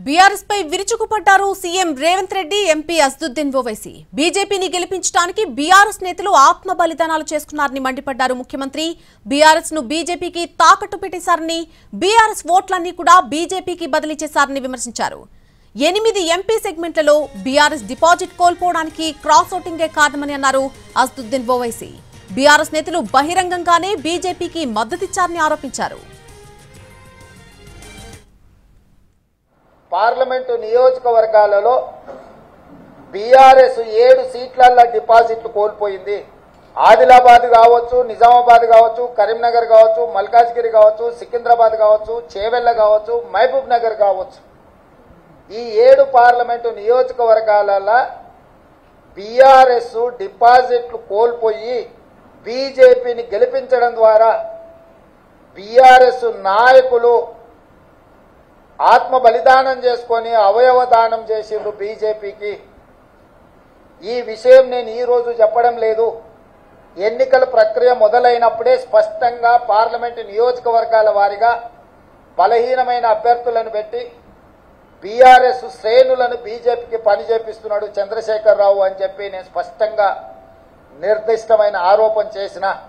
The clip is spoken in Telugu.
బీఆర్ఎస్ పై విరుచుకుపడ్డారు సీఎం రేవంత్ రెడ్డి ఎంపీ అసదుద్దీన్ ఓవైసీ బీజేపీని గెలిపించడానికి బీఆర్ఎస్ నేతలు ఆత్మ బలిదానాలు చేసుకున్నారని మండిపడ్డారు ముఖ్యమంత్రి బీఆర్ఎస్ ను బీజేపీకి తాకట్టు పెట్టేశారని బీఆర్ఎస్ ఓట్లన్నీ కూడా బీజేపీకి బదిలీ చేశారని విమర్శించారు ఎనిమిది ఎంపీ సెగ్మెంట్లలో బీఆర్ఎస్ డిపాజిట్ కోల్పోవడానికి క్రాస్ ఓటింగే కారణమని అన్నారు అసదుద్దీన్ ఓవైసీ బీఆర్ఎస్ నేతలు బహిరంగంగానే బీజేపీకి మద్దతిచ్చారని ఆరోపించారు పార్లమెంటు నియోజకవర్గాలలో బీఆర్ఎస్ ఏడు సీట్లల్లో డిపాజిట్లు కోల్పోయింది ఆదిలాబాద్ కావచ్చు నిజామాబాద్ కావచ్చు కరీంనగర్ కావచ్చు మల్కాజ్గిరి కావచ్చు సికింద్రాబాద్ కావచ్చు చేవెళ్ళ కావచ్చు మహబూబ్ నగర్ కావచ్చు ఈ ఏడు పార్లమెంటు నియోజకవర్గాలలో బీఆర్ఎస్ డిపాజిట్లు కోల్పోయి బీజేపీని గెలిపించడం ద్వారా బీఆర్ఎస్ నాయకులు ఆత్మ బలిదానం చేసుకొని అవయవ దానం చేసిండ్రు బీజేపీకి ఈ విషయం నేను ఈ రోజు చెప్పడం లేదు ఎన్నికల ప్రక్రియ మొదలైనప్పుడే స్పష్టంగా పార్లమెంటు నియోజకవర్గాల వారిగా బలహీనమైన అభ్యర్థులను పెట్టి బీఆర్ఎస్ శ్రేణులను బీజేపీకి పని చేపిస్తున్నాడు చంద్రశేఖరరావు అని చెప్పి నేను స్పష్టంగా నిర్దిష్టమైన ఆరోపణ చేసిన